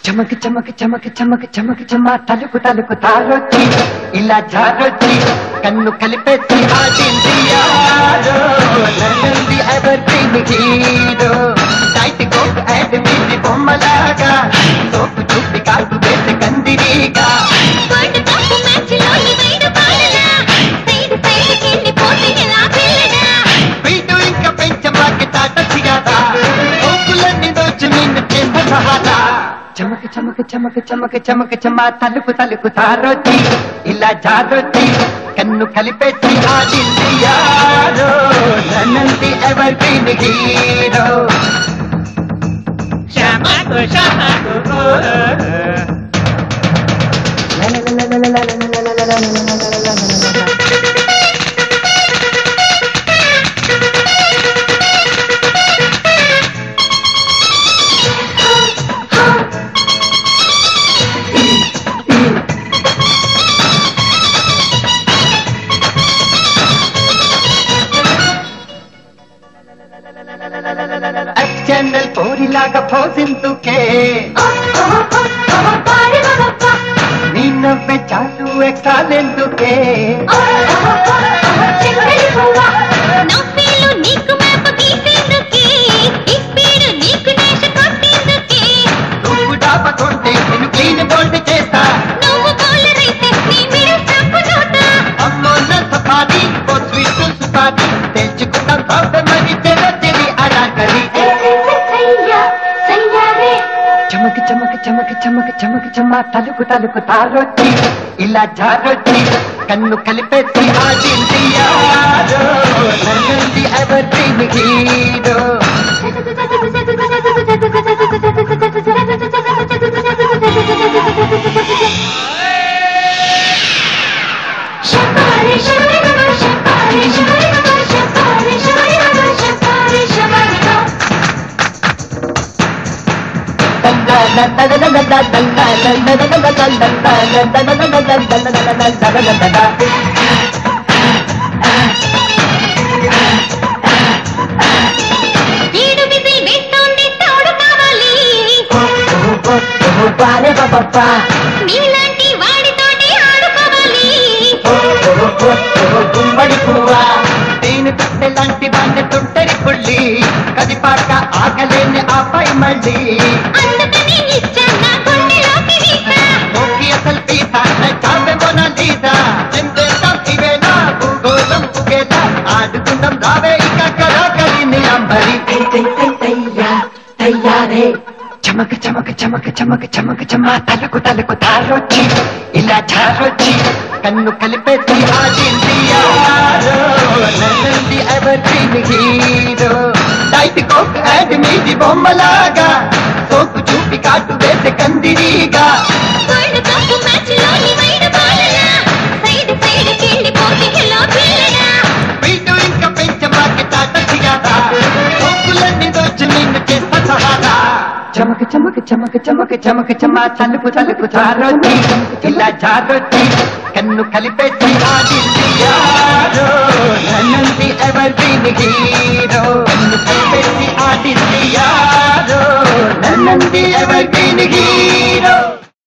చమక్ చమక్ చమక్ చమక్ చమక్ చమ తలుకు తలుకు తారొచ్చి ఇలా జారొచ్చి కన్ను కలిపేసి ఆడింది యారో నన్నుంది ever hero tight coat ad మీది బొమ్మలాగా సోపు చూపి కాటు వేసి కందిరీగా వరల్డ్ కప్ మ్యాచ్ లోని వైడు పాలనా సైడ్ సైడ్ కెళ్ళి పోతే ఎలా పిల్లడా వీడు ఇంకా పెంచమాకి తాటచ్చి కదా ఓకులన్నీ దోచి నిన్ను చేత సహారా చమక చమక చమక చమక చమక చమ తలుకు తలుకు తారొచ్చి ఇలా జారొచ్చి కన్ను కలిపేసి ఆడింది యారో నన్నంది evergreen hero Chamaco, chamaco, channel పోరిలాగా పోసిందుకే నీ నవ్వే చాలు ఎక్కాలెందుకే నవ్వేలు నీకు మ్యాప్ గీసేందుకే ఈ స్పీడ్ నీకు నేష కొట్టేందుకే నువ్వు డాపకుంటే నేను క్లీన్ బోల్డ్ చేస్తా నువ్వు బౌలర్ అయితే నీ మిడిల్ స్టంప్ నోటా అమ్మో నా సఫారీ ఓ స్వీట్ సుపారీ తెచ్చుకుంటాం బాబే మరి తెర తెరి అడాకరి చమక చమక చమక చమక చమక చమ తలుకు తలుకు తారొచ్చి ఇలా జారొచ్చి కన్ను కలిపేసి ఆడింది యారో నన్నుంది ఎవర్ గ్రీన్ హీరో ఈడు విజిల్ వేస్తోంది తోడు కావాలి నీలాంటి వాడితోటి ఆడుకోవాలి గుమ్మడి పువ్వా నేను పెట్టెలాంటి వాడిని తుంటరి పుల్లి కదిపాక ఆగలేని ఆపై మళ్ళీ అందుకని ఇచ్చా నా గుండెలోకి వీసా నోకి అసలు పీత చావే మొన లీదా చెందేద్దాం ఇవేనా భూగోళం పుగేలా ఆడుకుందాం రావే ఇక కరాకలిని అంబరి తయ్యారే చమక చమక చమక చమక చమక చమ తలకు తలకు తారొచ్చి ఇలా జారొచ్చి కన్ను కలిపేసి ఆడింది యారో నన్నుంది evergreen hero tight coke ad మీది బొమ్మలాగా సోకు చూపి కాటు వేసి కందిరీగా వరల్డ్ కప్ మ్యాచ్ లోని వైడు పాలనా సైడ్ సైడ్ కెళ్ళి పోతే ఎలా పిల్లడా వీడు ఇంకా పెంచమాకి తాటచ్చి కదా సోకులన్నీ దోచి నిన్ను చేస్తా సహారా చమక చమక చమక చమక చమక చమ తలుపు తలుపు చారొచ్చి ఇలా జారొచ్చి కన్ను కలిపేసి ఆడింది యారో నన్నుంది ఎవర్ గ్రీన్ హీరో కన్ను కలిపేసి ఆడింది యారో నన్నుంది ఎవర్ గ్రీన్ హీరో